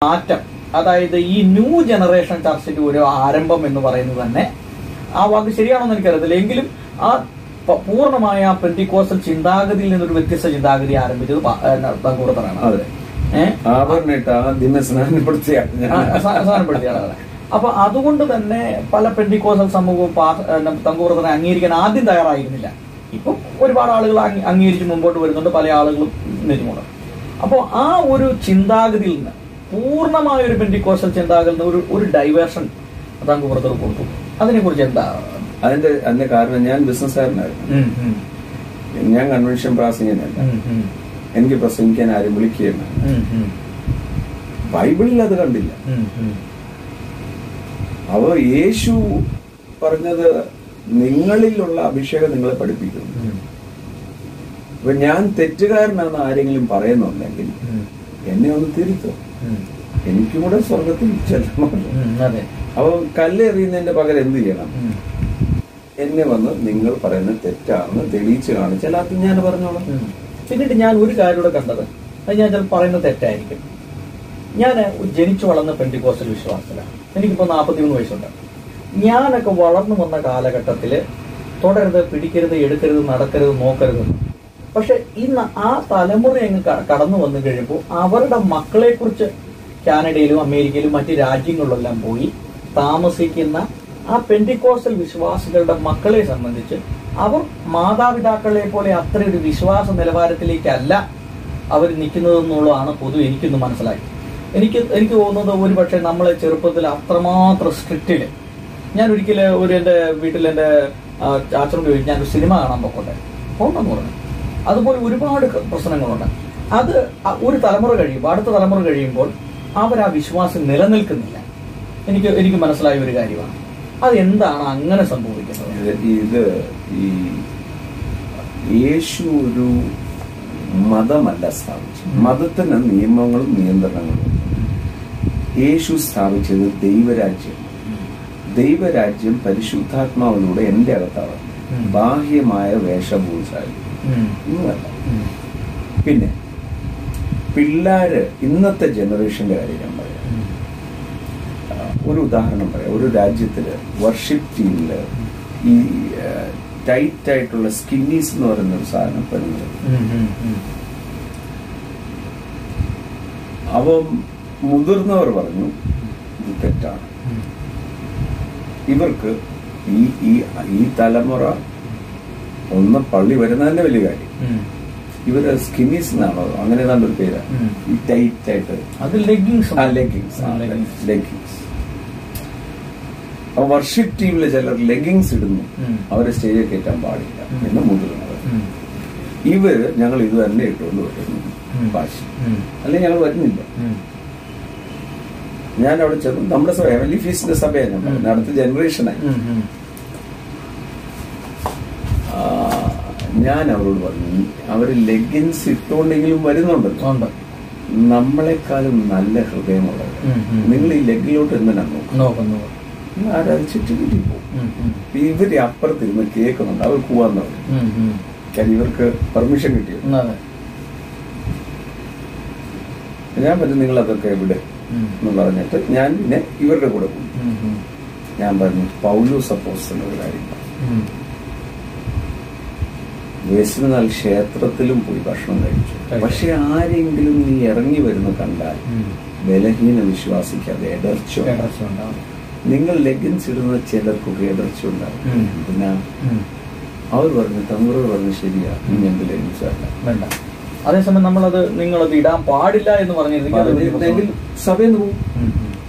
മാറ്റം അതായത് ഈ ന്യൂ ജനറേഷൻ ചർച്ചിന്റെ ഒരു ആരംഭം എന്ന് പറയുന്നത് തന്നെ ആ വാക്ക് ശരിയാണോ എന്ന് എനിക്കറിയത്തില്ല എങ്കിലും ആ പ- പൂർണ്ണമായ ആ പെന്തിക്കോസ്റ്റൽ ചിന്താഗതിയിൽ നിന്നൊരു വ്യത്യസ്ത ചിന്താഗതി ആരംഭിച്ചത് തങ്കൂറത്തറാണ് അതെ ഏഹ് ആഭരണിട്ട് ആദ്യമേ സ്നാനപ്പെടുത്തിയ ആ, സ- സാധനപ്പെടുത്തിയ ആളാണ് അപ്പൊ അതുകൊണ്ട് തന്നെ പല പെന്തിക്കോസൽ സമൂഹവും തങ്കൂറത്തിനെ അംഗീകരിക്കാൻ ആദ്യം തയ്യാറായിരുന്നില്ല ഇപ്പൊ ഒരുപാട് ആളുകൾ അംഗീ- അംഗീകരിച്ച് മുമ്പോട്ട് വരുന്നുണ്ട് പല ആളുകളും നെറ്റുമുണ്ട് അപ്പോൾ ആ ഒരു ചിന്താഗതിയിൽ നിന്ന് പൂർണ്ണമായ ഒരു പെന്തിക്കോസൽ ചിന്താഗതിയിൽ നിന്ന് ഒരു ഒരു ഡൈവേർഷൻ തങ്കൂറത്തിൽ കൊടുത്തു അതിനെ കുറിച്ച് എന്താ അതിന്റെ അതിന്റെ കാരണം ഞാൻ ബിസിനസ്സുകാരനായിരുന്നു ഉം, ഉം, ഞാൻ കൺവെൻഷൻ പ്രാസംഗികനല്ല ഉം, ഉം, എനിക്ക് പ്രസംഗിക്കാൻ ആരും വിളിക്കുകയില്ല ഉം, ഉം, ബൈബിളിൽ അത് കണ്ടില്ല ഉം, ഉം, അവ യേശു പറഞ്ഞത് നിങ്ങളിലുള്ള അഭിഷേകം നിങ്ങളെ പഠിപ്പിക്കുന്നു ഉം, അപ്പൊ ഞാൻ തെറ്റുകാരനാണെന്ന് ആരെങ്കിലും പറയുന്നുണ്ടെങ്കിൽ ഉം, എന്നെ ഒന്ന് തിരുത്തും ഉം, എനിക്കും കൂടെ സ്വർഗത്തിൽ ചെല്ലണമല്ലോ ഉം, അതെ അപ്പൊ കല്ലെറിയുന്നതിന്റെ പകരം എന്ത് ചെയ്യണം ഉം, എന്നെ വന്ന് നിങ്ങൾ പറയുന്നത് തെറ്റാണെന്ന് തെളിയിച്ച് കാണിച്ചാൽ അത് ഞാൻ പറഞ്ഞോളാം ഉം. പിന്നീട് ഞാൻ ഒരു കാര്യം കൂടെ കണ്ടത് അത് ഞാൻ ചിലപ്പോൾ പറയുന്നത് തെറ്റായിരിക്കും ഞാൻ ജനിച്ചു വളർന്ന പെന്റിക്കോസ്റ്റൽ വിശ്വാസത്തിലാണ് എനിക്കിപ്പോൾ നാൽപ്പത്തിമൂന്ന് വയസ്സുണ്ട് ഞാനൊക്കെ വളർന്നു വന്ന കാലഘട്ടത്തിൽ തുടരുത് പിടിക്കരുത് എടുക്കരുത് നടക്കരുത് നോക്കരുത് എന്ന്. പക്ഷെ ഇന്ന് ആ തലമുറ അങ്ങ് ക- കടന്നു വന്നു കഴിയുമ്പോൾ അവരുടെ മക്കളെ കുറിച്ച് കാനഡയിലും അമേരിക്കയിലും മറ്റ് രാജ്യങ്ങളിലെല്ലാം പോയി താമസിക്കുന്ന ആ പെന്റിക്കോസ്റ്റൽ വിശ്വാസികളുടെ മക്കളെ സംബന്ധിച്ച് അവർ മാതാപിതാക്കളെ പോലെ അത്ര ഒരു വിശ്വാസ നിലവാരത്തിലേക്കല്ല അവർ നിൽക്കുന്നതെന്നുള്ളതാണ് പൊതുവെ എനിക്കൊന്ന് മനസ്സിലായി എനിക്ക് എനിക്ക് തോന്നുന്നത് ഒരു പക്ഷേ നമ്മളെ ചെറുപ്പത്തിൽ അത്രമാത്രം സ്ട്രിക്റ്റില് ഞാൻ ഒരിക്കൽ ഒരു എൻ്റെ വീട്ടിൽ എൻ്റെ ചാച്ചനോട് ചോദിച്ചു ഞാനൊരു സിനിമ കാണാൻ പോകട്ടെ പോകണമെന്ന് പറഞ്ഞു അതുപോലെ ഒരുപാട് ക- പ്രശ്നങ്ങളുണ്ട് അത് അ- ഒരു തലമുറ കഴിയുമ്പോൾ അടുത്ത തലമുറ കഴിയുമ്പോൾ അവർ ആ വിശ്വാസം നിലനിൽക്കുന്നില്ല എനിക്ക് എനിക്ക് മനസ്സിലായ ഒരു കാര്യമാണ് അത് എന്താണ് അങ്ങനെ സംഭവിക്കുന്നത് ഇത് ഇത് ഈ യേശു ഒരു മതമല്ല സ്ഥാപിച്ചത് മതത്തിന് നിയമങ്ങളും നിയന്ത്രണങ്ങളും ഉണ്ട്. യേശു സ്ഥാപിച്ചത് ദൈവരാജ്യം ദൈവരാജ്യം പരിശുദ്ധാത്മാവിലൂടെ എന്റെ അകത്താണ് ഉം. ബാഹ്യമായ വേഷഭൂഷായി ഉം. ഒന്നുമല്ല ഉം. പിന്നെ പിള്ളാര് ഇന്നത്തെ ജനറേഷന്റെ കാര്യം ഞാൻ പറയാം ഉം. ആ, ഒരു ഉദാഹരണം പറയാം ഒരു രാജ്യത്തില് വർഷിപ്പ് ടീമില് ഈ ടൈറ്റ് ആയിട്ടുള്ള സ്കിന്നീസ് എന്ന് പറയുന്ന ഒരു സാധനം പെണ്ണുങ്ങൾ ഉം. ഉം. ഉം. അവ മുതിർന്നവർ പറഞ്ഞു ഇത് തെറ്റാണ് ഉം. ഇവർക്ക് ഈ ഈ ഈ തലമുറ ഒന്ന് പള്ളി വരുന്നതന്നെ വലിയ കാര്യം ഉം. ഇവര് സ്കിന്നീസ് എന്നാണോ അങ്ങനെ ഏതാണ്ട് ഒരു പേര് ഉം. ഈ ടൈറ്റ് ആയിട്ട് അത് ലെഗിങ്സ് ആ ലെഗിങ്സ് ലെഗിങ്സ് ലെഗിങ്സ് അപ്പൊ വർഷിപ്പ് ടീമിലെ ചിലർ ലെഗിങ്സ് ഇടുന്നു ഉം. അവരെ സ്റ്റേജിൽ കയറ്റാൻ പാടില്ല ഉം. എന്ന് മുതിർന്നവർ ഉം. ഇവര് ഞങ്ങൾ ഇത് തന്നെ ഇട്ടുകൊണ്ട് വരുന്നു ഉം. വാശി ഉം. അല്ലെങ്കിൽ ഞങ്ങൾ വരുന്നില്ല ഉം. ഞാൻ അവിടെ ചെന്നു നമ്മുടെ സഭ ഹെവൻലി ഫീസിന്റെ സഭയാണ് ഞാൻ പറയുന്നത്. ഉം. അടുത്ത ജനറേഷനായി ഉം. ഉം. ആ, ഞാൻ അവരോട് പറഞ്ഞു അവര് ലെഗിൻസ് ഇട്ടുകൊണ്ടെങ്കിലും വരുന്നുണ്ടല്ലോ ഉണ്ട് നമ്മളെക്കാളും നല്ല ഹൃദയമുള്ളത് ഉം. ഉം. നിങ്ങൾ ഈ ലെഗിലോട്ട് എന്തിനാ നോക്കും നോക്കുന്നു ആരാധിച്ചിട്ട് വീട്ടിൽ പോകും ഉം. ഉം. ഇവര് അപ്പുറത്തിരുന്ന് കേൾക്കുന്നുണ്ട് അവർ പോവാന്ന് പറയും ഉം. ഉം. കാര്യം ഇവർക്ക് പെർമിഷൻ കിട്ടിയത് ഉം. അതെ ഞാൻ പറ്റും നിങ്ങൾ അതൊക്കെ എവിടെ ഉം. എന്ന് പറഞ്ഞിട്ട് ഞാൻ പിന്നെ ഇവരുടെ കൂടെ പോയി ഉം. ഉം. ഞാൻ പറഞ്ഞു പൗലു സപ്പോസ് ഒരു കാര്യം പറഞ്ഞു. ഉം. വേശ്യനാൾ ക്ഷേത്രത്തിലും പോയി ഭക്ഷണം കഴിച്ചു കഴിച്ചു. പക്ഷെ ആരെങ്കിലും നീ ഇറങ്ങി വരുന്ന കണ്ടാൽ ഉം. ബലഹീന വിശ്വാസിക്കാതെ ഇടർച്ച ഇടർച്ച ഉണ്ടാവും. നിങ്ങൾ ലെഗിൻസ് ഇടുന്ന ചിലർക്കൊക്കെ ഇടർച്ച ഉണ്ടാവും ഉം. ഇതിനാ ഉം. അവർ പറഞ്ഞു തങ്കുറവ് പറഞ്ഞു ശരിയാ നീ ഞങ്ങൾക്ക് ലെഗിൻസ് വേണ്ട വേണ്ട അതേസമയം നമ്മളത് നിങ്ങളത് ഇടാൻ പാടില്ല എന്ന് പറഞ്ഞിരുന്നെങ്കിൽ അത് വലിയ പറഞ്ഞിരുന്നെങ്കിൽ സഭയിൽ നിന്ന് പോകും ഉം.